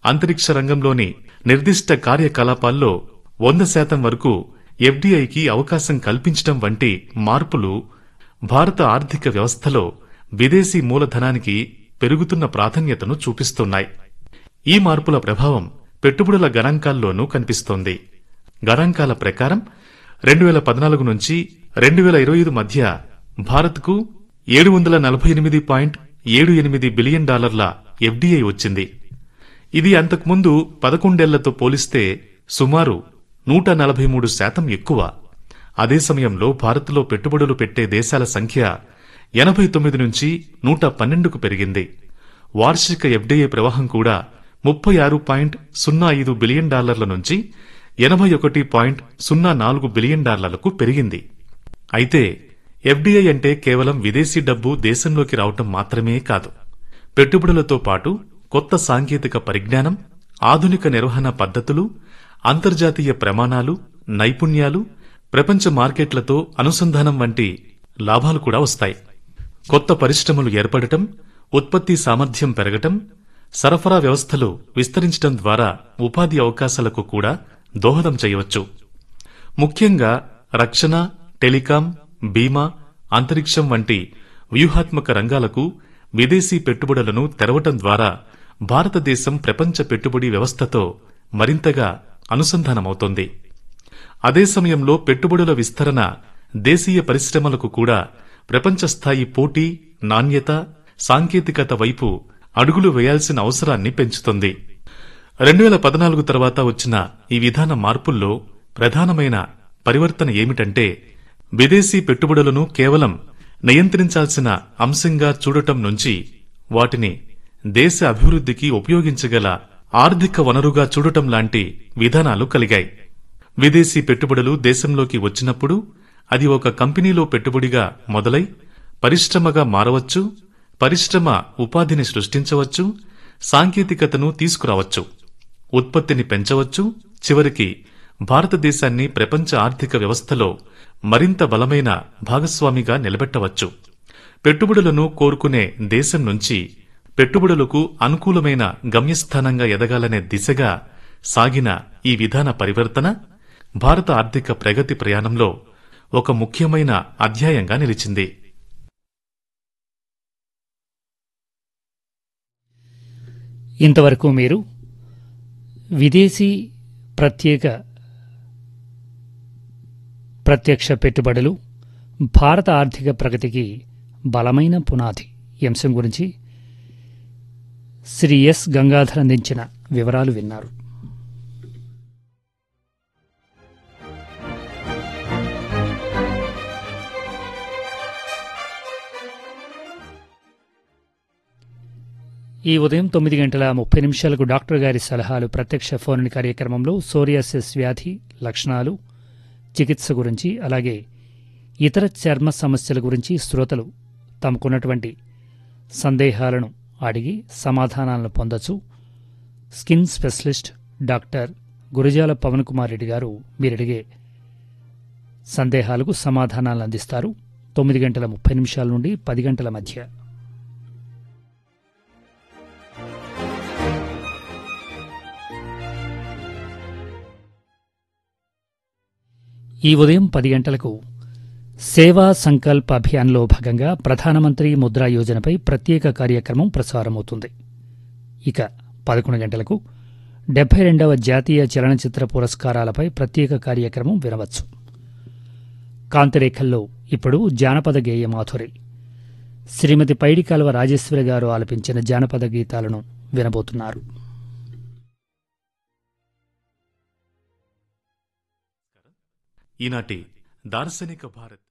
అంతరిక్ష రంగంలోని నిర్దిష్ట కార్యకలాపాల్లో వంద శాతం వరకు ఎఫ్డీఐకి అవకాశం కల్పించడం వంటి మార్పులు భారత ఆర్థిక వ్యవస్థలో విదేశీ మూలధనానికి పెరుగుతున్న ప్రాధాన్యతను చూపిస్తున్నాయి ఈ మార్పుల ప్రభావం పెట్టుబడుల గణాంకాల్లోనూ కనిపిస్తోంది గణాంకాల ప్రకారం రెండు వేల పద్నాలుగు నుంచి రెండు వేల ఇరవై ఐదు మధ్య భారత్కు ఏడు వందల నలభై ఎనిమిది పాయింట్ ఏడు ఎనిమిది బిలియన్ డాలర్ల ఎఫ్డీఐ వచ్చింది ఇది అంతకుముందు పదకొండేళ్లతో పోలిస్తే సుమారు నూట నలభై మూడు శాతం ఎక్కువ అదే సమయంలో భారత్లో పెట్టుబడులు పెట్టే దేశాల సంఖ్య ఎనభై తొమ్మిది నుంచి నూట పన్నెండుకు పెరిగింది వార్షిక ఎఫ్డీఐ ప్రవాహం కూడా ముప్పై ఆరు పాయింట్ సున్నా ఐదు బిలియన్ డాలర్ల నుంచి ఎనభై ఒకటి పాయింట్ సున్నా నాలుగు బిలియన్ డాలర్లకు పెరిగింది అయితే ఎఫ్డీఐ అంటే కేవలం విదేశీ డబ్బు దేశంలోకి రావటం మాత్రమే కాదు పెట్టుబడులతో పాటు కొత్త సాంకేతిక పరిజ్ఞానం ఆధునిక నిర్వహణ పద్ధతులు అంతర్జాతీయ ప్రమాణాలు నైపుణ్యాలు ప్రపంచ మార్కెట్లతో అనుసంధానం వంటి లాభాలు కూడా వస్తాయి కొత్త పరిశ్రమలు ఏర్పడటం ఉత్పత్తి సామర్థ్యం పెరగటం సరఫరా వ్యవస్థలు విస్తరించడం ద్వారా ఉపాధి అవకాశాలకు కూడా దోహదం చేయవచ్చు ముఖ్యంగా రక్షణ టెలికాం బీమా అంతరిక్షం వంటి వ్యూహాత్మక రంగాలకు విదేశీ పెట్టుబడులను తెరవటం ద్వారా భారతదేశం ప్రపంచ పెట్టుబడి వ్యవస్థతో మరింతగా అనుసంధానమవుతోంది అదే సమయంలో పెట్టుబడుల విస్తరణ దేశీయ పరిశ్రమలకు కూడా ప్రపంచ స్థాయి పోటీ నాణ్యత సాంకేతికత వైపు అడుగులు వేయాల్సిన అవసరాన్ని పెంచుతుంది రెండు వేల పద్నాలుగు తర్వాత వచ్చిన ఈ విధాన మార్పుల్లో ప్రధానమైన పరివర్తన ఏమిటంటే విదేశీ పెట్టుబడులను కేవలం నియంత్రించాల్సిన అంశంగా చూడటం నుంచి వాటిని దేశ అభివృద్ధికి ఉపయోగించగల ఆర్థిక వనరుగా చూడటం లాంటి విధానాలు కలిగాయి విదేశీ పెట్టుబడులు దేశంలోకి వచ్చినప్పుడు అది ఒక కంపెనీలో పెట్టుబడిగా మొదలై పరిశ్రమగా మారవచ్చు పరిశ్రమ ఉపాధిని సృష్టించవచ్చు సాంకేతికతను తీసుకురావచ్చు ఉత్పత్తిని పెంచవచ్చు చివరికి భారతదేశాన్ని ప్రపంచ ఆర్థిక వ్యవస్థలో మరింత బలమైన భాగస్వామిగా నిలబెట్టవచ్చు పెట్టుబడులను కోరుకునే దేశం నుంచి పెట్టుబడులకు అనుకూలమైన గమ్యస్థానంగా ఎదగాలనే దిశగా సాగిన ఈ విధాన పరివర్తన భారత ఆర్థిక ప్రగతి ప్రయాణంలో ఒక ముఖ్యమైన అధ్యాయంగా నిలిచింది ఇంతవరకు మీరు విదేశీ ప్రత్యేక ప్రత్యక్ష పెట్టుబడులు భారత ఆర్థిక ప్రగతికి బలమైన పునాది ఈ అంశం గురించి శ్రీ ఎస్ గంగాధర్ అందించిన వివరాలు విన్నారు ఈ ఉదయం తొమ్మిది గంటల ముప్పై నిమిషాలకు డాక్టర్ గారి సలహాలు ప్రత్యక్ష ఫోన్ కార్యక్రమంలో సోరియాసిస్ వ్యాధి లక్షణాలు చికిత్స గురించి అలాగే ఇతర చర్మ సమస్యల గురించి శ్రోతలు తమకున్నటువంటి సందేహాలను అడిగి సమాధానాలను పొందొచ్చు skin specialist doctor Gurajala Pavan Kumar Reddy garu మీరడిగే సందేహాలకు సమాధానాలు అందిస్తారు తొమ్మిది గంటల ముప్పై నిమిషాల నుండి పది గంటల మధ్య ఈ ఉదయం పది గంటలకు సేవా సంకల్ప్ అభియాన్లో భాగంగా ప్రధానమంత్రి ముద్రా యోజనపై ప్రత్యేక కార్యక్రమం ప్రసారమవుతుంది ఇక పదకొండు గంటలకు డెబ్బై రెండవ జాతీయ చలనచిత్ర పురస్కారాలపై ప్రత్యేక కార్యక్రమం వినవచ్చు కాంతిరేఖల్లో ఇప్పుడు జానపద గేయ మాధురి శ్రీమతి పైడికాల్వ రాజేశ్వరి గారు ఆలపించిన జానపద గీతాలను వినబోతున్నారు ఈనాటి దార్శనిక భారత్